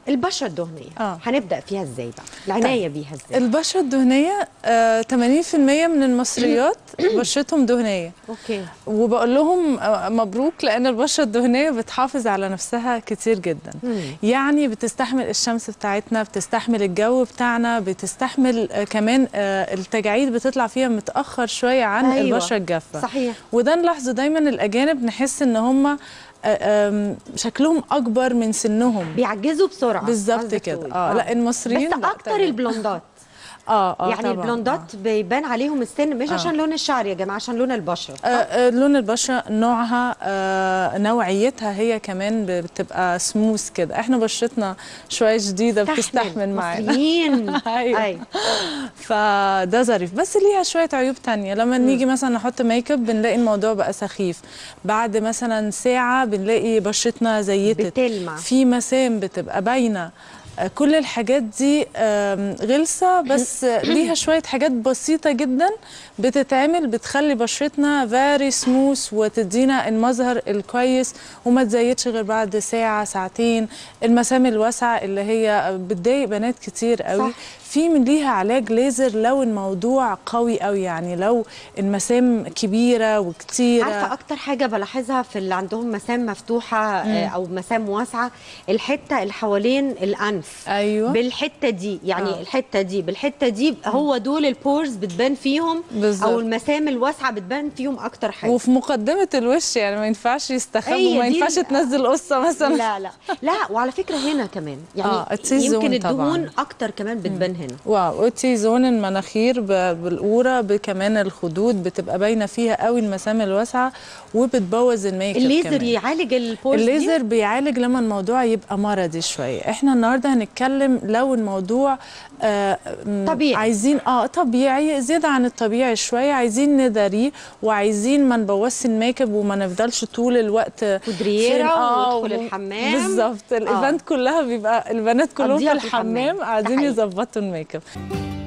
البشره الدهنيه آه. هنبدا فيها ازاي بقى العنايه بيها ازاي البشره الدهنيه آه 80% من المصريات بشرتهم دهنيه اوكي وبقول لهم آه، مبروك لان البشره الدهنيه بتحافظ على نفسها كتير جدا يعني بتستحمل الشمس بتاعتنا بتستحمل الجو بتاعنا بتستحمل آه، كمان آه، التجاعيد بتطلع فيها متاخر شويه عن أيوة. أيوة. البشره الجافه صحيح وده نلاحظه دايما الاجانب نحس ان هم شكلهم اكبر من سنهم بيعجزوا بسرعه بالظبط قصدك كده تقولي. اه لا المصريين بس لا، اكتر تمام. البلوندات اه اه يعني طبعاً، البلوندات بيبان عليهم السن مش عشان لون الشعر يا جماعه عشان لون البشره آه، آه، لون البشره نوعها آه، نوعيتها هي كمان ب- بتبقى سموث كده احنا بشرتنا شويه جديده بتستحمل معانا مصريين أيوة. ايوه فده ظريف بس ليها شويه عيوب تانية لما نيجي مثلا نحط ميك اب بنلاقي الموضوع بقى سخيف بعد مثلا ساعه بنلاقي بشرتنا زيتت بتلمع. في مسام بتبقى باينه آه، كل الحاجات دي آم، غلسه بس ليها شويه حاجات بسيطه جدا بتتعمل بتخلي بشرتنا فيري سموث وتدينا المظهر الكويس وما تزيدش غير بعد ساعه ساعتين المسام الواسعه اللي هي بتضايق بنات كتير قوي صح. في من ليها علاج ليزر لو الموضوع قوي قوي يعني لو المسام كبيره وكتيره عارفه اكتر حاجه بلاحظها في اللي عندهم مسام مفتوحه آه، او مسام واسعه الحته اللي حوالين الانف ايوه بالحته دي يعني آه. الحته دي بالحته دي هو دول البورز بتبان فيهم بالظبط. او المسام الواسعه بتبان فيهم اكتر حاجه وفي مقدمه الوش يعني ما ينفعش يستخبوا هي ما دي ينفعش ال- تنزل قصه مثلا لا لا لا وعلى فكره هنا كمان يعني آه، التي يمكن زون الدهون طبعاً. اكتر كمان بتبان هنا واو اوتي زون المناخير ب- بالقوره بكمان الخدود بتبقى باينه فيها قوي المسام الواسعه وبتبوظ الميك اب الليزر كمان. يعالج البورز دي الليزر بيعالج لما الموضوع يبقى مرضي شويه احنا النهارده هنتكلم لو الموضوع آه م- طبيعي. عايزين اه طبيعي زياده عن الطبيعي شويه عايزين نداريه وعايزين ما نبوظش الميك اب وما نفضلش طول الوقت كودرييرة فين- آه، وندخل و- الحمام. بالظبط الايفنت كلها بيبقى البنات كلهم في قضيها في الحمام الحمام. قاعدين ده حقيقي. يظبطوا الميك اب